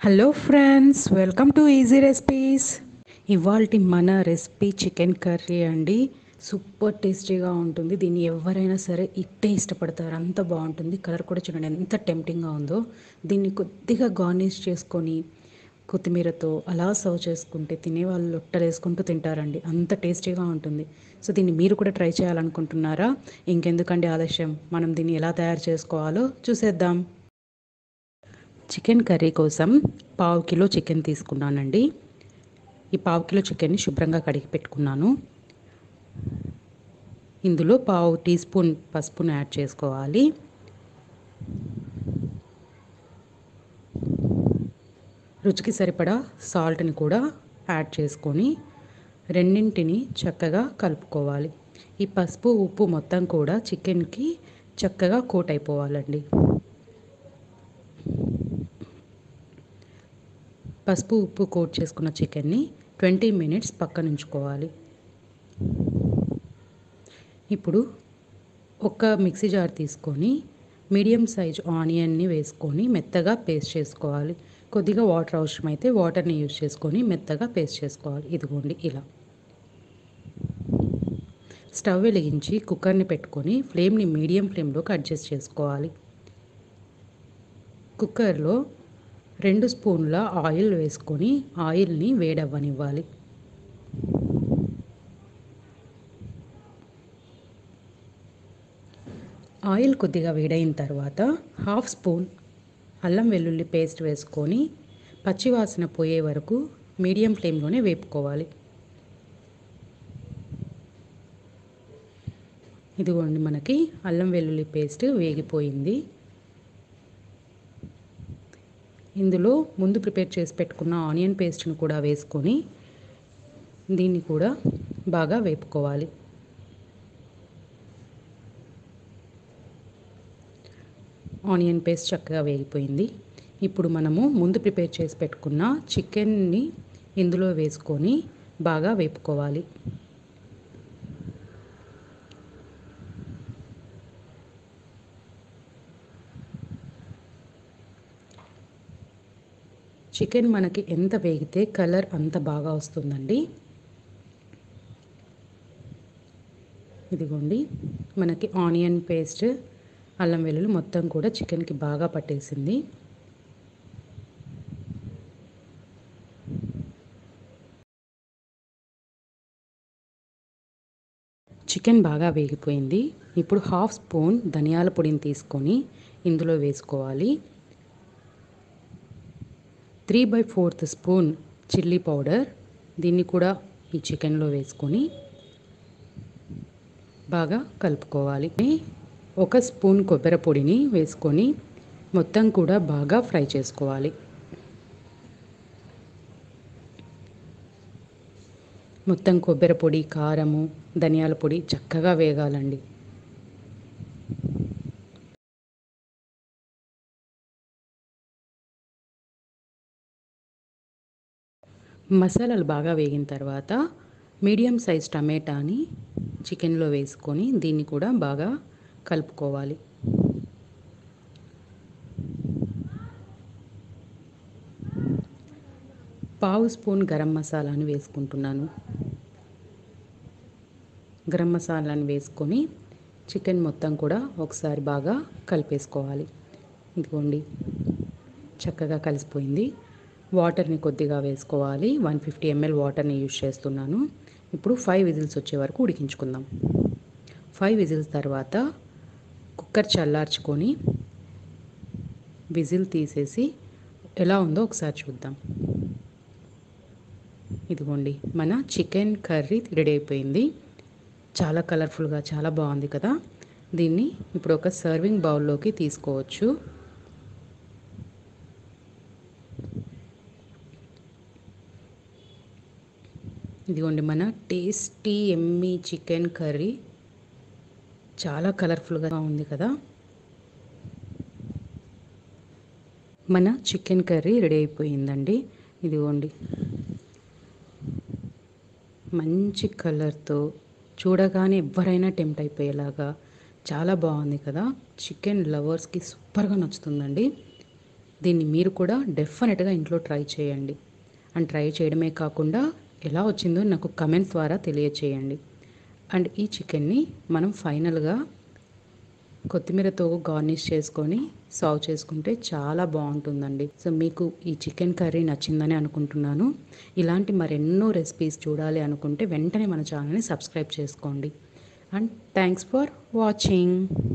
hello friends welcome to easy recipes ఇవాళ మన recipe chicken curry అండి సూపర్ టేస్టీగా ఉంటుంది దీన్ని ఎవరైనా సరే ఇట్టే ఇష్టపడతారు అంత బాగుంటుంది కలర్ కూడా చూడండి ఎంత టెంప్టింగ్గా ఉందో దీన్ని కొద్దిగా గార్నిష్ చేసుకొని కొత్తిమీరతో అలా సర్వ్ చేసుకుంటే తినే వాళ్ళు లొట్టలేసుకుంటూ తింటారండి అంత టేస్టీగా ఉంటుంది సో దీన్ని మీరు కూడా ట్రై చేయాలనుకుంటున్నారా ఇంకెందుకండి ఆలస్యం మనం దీన్ని ఎలా తయారు చేసుకోవాలో చూసేద్దాం చికెన్ కర్రీ కోసం పావు కిలో చికెన్ తీసుకున్నానండి ఈ పావు కిలో చికెన్ని శుభ్రంగా కడిగి పెట్టుకున్నాను ఇందులో పావు టీ స్పూన్ పసుపును యాడ్ చేసుకోవాలి రుచికి సరిపడా సాల్ట్ని కూడా యాడ్ చేసుకొని రెండింటిని చక్కగా కలుపుకోవాలి ఈ పసుపు ఉప్పు మొత్తం కూడా చికెన్కి చక్కగా కోట్ అయిపోవాలండి పసుపు ఉప్పు కోట్ చేసుకున్న చికెన్ని ట్వంటీ మినిట్స్ పక్కన ఉంచుకోవాలి ఇప్పుడు ఒక మిక్సీ జార్ తీసుకొని మీడియం సైజ్ ఆనియన్ని వేసుకొని మెత్తగా పేస్ట్ చేసుకోవాలి కొద్దిగా వాటర్ అవసరమైతే వాటర్ని యూజ్ చేసుకొని మెత్తగా పేస్ట్ చేసుకోవాలి ఇదిగోండి ఇలా స్టవ్ వెలిగించి కుక్కర్ని పెట్టుకొని ఫ్లేమ్ని మీడియం ఫ్లేమ్లోకి అడ్జస్ట్ చేసుకోవాలి కుక్కర్లో రెండు స్పూన్ల ఆయిల్ వేసుకొని ఆయిల్ని వేడవ్వనివ్వాలి ఆయిల్ కొద్దిగా వేడైన తర్వాత హాఫ్ స్పూన్ అల్లం వెల్లుల్లి పేస్ట్ వేసుకొని పచ్చివాసన పోయే వరకు మీడియం ఫ్లేమ్లోనే వేపుకోవాలి ఇదిగోండి మనకి అల్లం వెల్లుల్లి పేస్ట్ వేగిపోయింది ఇందులో ముందు ప్రిపేర్ చేసి పెట్టుకున్న ఆనియన్ పేస్ట్ని కూడా వేసుకొని దీన్ని కూడా బాగా వేపుకోవాలి ఆనియన్ పేస్ట్ చక్కగా వేగిపోయింది ఇప్పుడు మనము ముందు ప్రిపేర్ చేసి పెట్టుకున్న చికెన్ని ఇందులో వేసుకొని బాగా వేపుకోవాలి చికెన్ మనకి ఎంత వేగితే కలర్ అంత బాగా వస్తుందండి ఇదిగోండి మనకి ఆనియన్ పేస్ట్ అల్లం వెల్లుల్లి మొత్తం కూడా చికెన్కి బాగా పట్టేసింది చికెన్ బాగా వేగిపోయింది ఇప్పుడు హాఫ్ స్పూన్ ధనియాల పొడిని తీసుకొని ఇందులో వేసుకోవాలి three by fourth spoon chilli powder దీన్ని కూడా ఈ చికెన్లో వేసుకొని బాగా కలుపుకోవాలి ఒక స్పూన్ కొబ్బరి పొడిని వేసుకొని మొత్తం కూడా బాగా ఫ్రై చేసుకోవాలి మొత్తం కొబ్బరి పొడి కారము ధనియాల పొడి చక్కగా వేగాలండి మసాలాలు బాగా వేగిన తర్వాత మీడియం సైజ్ టమాటాని చికెన్లో వేసుకొని దీన్ని కూడా బాగా కలుపుకోవాలి పావు స్పూన్ గరం మసాలాని వేసుకుంటున్నాను గరం మసాలాని వేసుకొని చికెన్ మొత్తం కూడా ఒకసారి బాగా కలిపేసుకోవాలి ఇదిగోండి చక్కగా కలిసిపోయింది వాటర్ని కొద్దిగా వేసుకోవాలి వన్ ఫిఫ్టీ ఎంఎల్ వాటర్ని యూజ్ చేస్తున్నాను ఇప్పుడు ఫైవ్ విజిల్స్ వచ్చే వరకు ఉడికించుకుందాం ఫైవ్ విజిల్స్ తర్వాత కుక్కర్ చల్లార్చుకొని విజిల్ తీసేసి ఎలా ఉందో ఒకసారి చూద్దాం ఇదిగోండి మన చికెన్ కర్రీ రెడీ అయిపోయింది చాలా కలర్ఫుల్గా చాలా బాగుంది కదా దీన్ని ఇప్పుడు ఒక సర్వింగ్ బౌల్లోకి తీసుకోవచ్చు ఇదిగోండి మన టేస్టీ ఎమ్మీ చికెన్ కర్రీ చాలా కలర్ఫుల్గా ఉంది కదా మన చికెన్ కర్రీ రెడీ అయిపోయిందండి ఇదిగోండి మంచి కలర్తో చూడగానే ఎవరైనా టెంప్ట్ అయిపోయేలాగా చాలా బాగుంది కదా చికెన్ లవర్స్కి సూపర్గా నచ్చుతుందండి దీన్ని మీరు కూడా డెఫినెట్గా ఇంట్లో ట్రై చేయండి అండ్ ట్రై చేయడమే కాకుండా ఎలా వచ్చిందో నాకు కమెంట్ ద్వారా తెలియచేయండి అండ్ ఈ చికెన్ని మనం ఫైనల్గా కొత్తిమీరతో గార్నిష్ చేసుకొని సర్వ్ చేసుకుంటే చాలా బాగుంటుందండి సో మీకు ఈ చికెన్ కర్రీ నచ్చిందని అనుకుంటున్నాను ఇలాంటి మరెన్నో రెసిపీస్ చూడాలి అనుకుంటే వెంటనే మన ఛానల్ని సబ్స్క్రైబ్ చేసుకోండి అండ్ థ్యాంక్స్ ఫర్ వాచింగ్